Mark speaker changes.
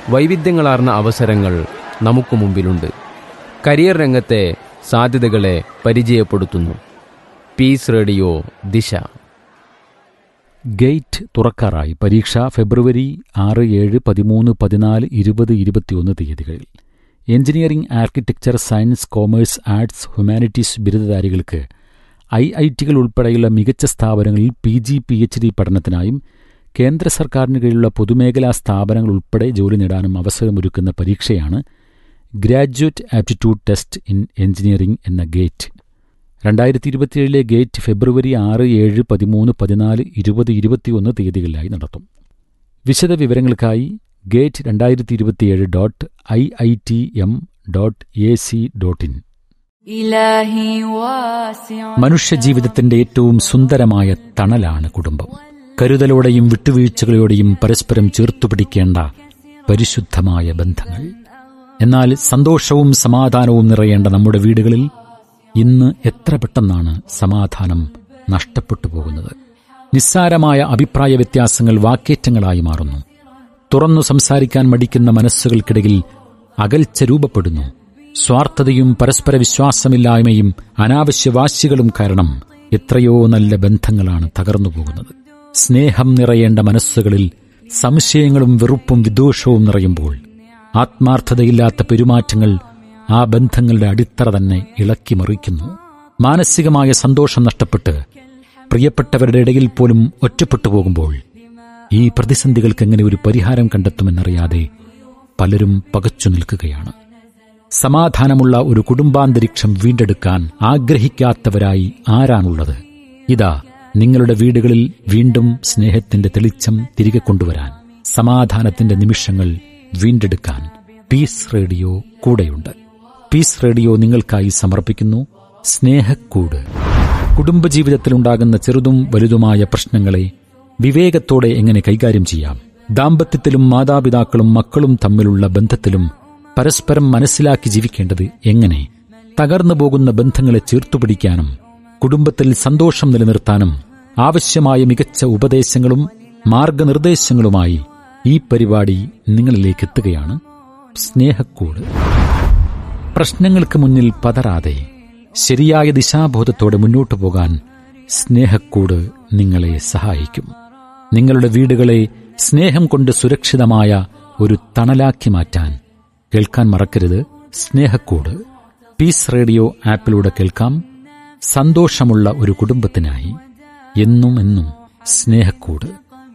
Speaker 1: വൈവിധ്യങ്ങളാർന്ന അവസരങ്ങൾ നമുക്ക് മുമ്പിലുണ്ട് കരിയർ രംഗത്തെ സാധ്യതകളെ പരിചയപ്പെടുത്തുന്നു പീസ് റേഡിയോ ദിശ
Speaker 2: ഗേറ്റ് തുറക്കാറായി പരീക്ഷ ഫെബ്രുവരി ആറ് ഏഴ് പതിമൂന്ന് പതിനാല് ഇരുപത് ഇരുപത്തിയൊന്ന് തീയതികളിൽ engineering architecture science commerce arts humanities ബിരുദധാരികൾക്ക് ഐ ഐ ടികൾ ഉൾപ്പെടെയുള്ള മികച്ച സ്ഥാപനങ്ങളിൽ P G P H D പഠനത്തിനായും കേന്ദ്ര സർക്കാരിന് കീഴിലുള്ള പൊതുമേഖലാ സ്ഥാപനങ്ങൾ ഉൾപ്പെടെ ജോലി നേടാനും അവസരമൊരുക്കുന്ന പരീക്ഷയാണ് graduate aptitude test in engineering എന്ന ഗേറ്റ് രണ്ടായിരത്തി ഇരുപത്തിയേഴിലെ ഗേറ്റ് ഫെബ്രുവരി ആറ് ഏഴ് പതിമൂന്ന് പതിനാല് ഇരുപത് ഇരുപത്തിയൊന്ന് തീയതികളിലായി നടത്തും വിശദ വിവരങ്ങൾക്കായി ഗേറ്റ് രണ്ടായിരത്തി ഇരുപത്തിയേഴ് dot I I T M dot A C dot in
Speaker 3: إلهي واسع
Speaker 2: മനുഷ്യജീവിതത്തിന്റെ ഏറ്റവും സുന്ദരമായ തണലാണ് കുടുംബം കരുതലോടെയും വിട്ടുവീഴ്ചകളോടെയും പരസ്പരം ചേർത്തുപിടിക്കേണ്ട പരിശുദ്ധമായ ബന്ധങ്ങൾ എന്നാൽ സന്തോഷവും സമാധാനവും നിറയേണ്ട നമ്മുടെ വീടുകളിൽ ഇന്ന് എത്ര പെട്ടെന്നാണ് സമാധാനം നഷ്ടപ്പെട്ടു പോകുന്നത് നിസ്സാരമായ അഭിപ്രായ വ്യത്യാസങ്ങൾ വാക്കേറ്റങ്ങളായി മാറുന്നു തുറന്നു സംസാരിക്കാൻ മടിക്കുന്ന മനസ്സുകൾക്കിടയിൽ അകൽച്ച രൂപപ്പെടുന്നു സ്വാർത്ഥതയും പരസ്പര വിശ്വാസമില്ലായ്മയും അനാവശ്യ വാശികളും കാരണം എത്രയോ നല്ല ബന്ധങ്ങളാണ് തകർന്നു പോകുന്നത് സ്നേഹം നിറയേണ്ട മനസ്സുകളിൽ സംശയങ്ങളും വെറുപ്പും വിദ്വേഷവും നിറയുമ്പോൾ ആത്മാർത്ഥതയില്ലാത്ത പെരുമാറ്റങ്ങൾ ആ ബന്ധങ്ങളുടെ അടിത്തറ തന്നെ ഇളക്കി മറിക്കുന്നു മാനസികമായ സന്തോഷം നഷ്ടപ്പെട്ട് പ്രിയപ്പെട്ടവരുടെ ഇടയിൽ പോലും ഒറ്റപ്പെട്ടു പോകുമ്പോൾ ഈ പ്രതിസന്ധികൾക്ക് എങ്ങനെ ഒരു പരിഹാരം കണ്ടെത്തുമെന്നറിയാതെ പലരും പകച്ചു നിൽക്കുകയാണ് സമാധാനമുള്ള ഒരു കുടുംബാന്തരീക്ഷം വീണ്ടെടുക്കാൻ ആഗ്രഹിക്കാത്തവരായി ആരാണുള്ളത് ഇതാ നിങ്ങളുടെ വീടുകളിൽ വീണ്ടും സ്നേഹത്തിന്റെ തെളിച്ചം തിരികെ കൊണ്ടുവരാൻ സമാധാനത്തിന്റെ നിമിഷങ്ങൾ വീണ്ടെടുക്കാൻ പീസ് റേഡിയോ കൂടെയുണ്ട് പീസ് റേഡിയോ നിങ്ങൾക്കായി സമർപ്പിക്കുന്നു സ്നേഹക്കൂട് കുടുംബജീവിതത്തിലുണ്ടാകുന്ന ചെറുതും വലുതുമായ പ്രശ്നങ്ങളെ വിവേകത്തോടെ എങ്ങനെ കൈകാര്യം ചെയ്യാം ദാമ്പത്യത്തിലും മാതാപിതാക്കളും മക്കളും തമ്മിലുള്ള ബന്ധത്തിലും പരസ്പരം മനസ്സിലാക്കി ജീവിക്കേണ്ടത് എങ്ങനെ തകർന്നു പോകുന്ന ബന്ധങ്ങളെ ചേർത്തുപിടിക്കാനും കുടുംബത്തിൽ സന്തോഷം നിലനിർത്താനും ആവശ്യമായ മികച്ച ഉപദേശങ്ങളും മാർഗനിർദ്ദേശങ്ങളുമായി ഈ പരിപാടി നിങ്ങളിലേക്ക് എത്തുകയാണ് സ്നേഹക്കൂട് പ്രശ്നങ്ങൾക്ക് മുന്നിൽ പതറാതെ ശരിയായ ദിശാബോധത്തോടെ മുന്നോട്ടു പോകാൻ സ്നേഹക്കൂട് നിങ്ങളെ സഹായിക്കും നിങ്ങളുടെ വീടുകളെ സ്നേഹം കൊണ്ട് സുരക്ഷിതമായ ഒരു തണലാക്കി മാറ്റാൻ കേൾക്കാൻ മറക്കരുത് സ്നേഹക്കൂട് പീസ് റേഡിയോ ആപ്പിലൂടെ കേൾക്കാം സന്തോഷമുള്ള ഒരു കുടുംബത്തിനായി എന്നും എന്നും സ്നേഹക്കൂട്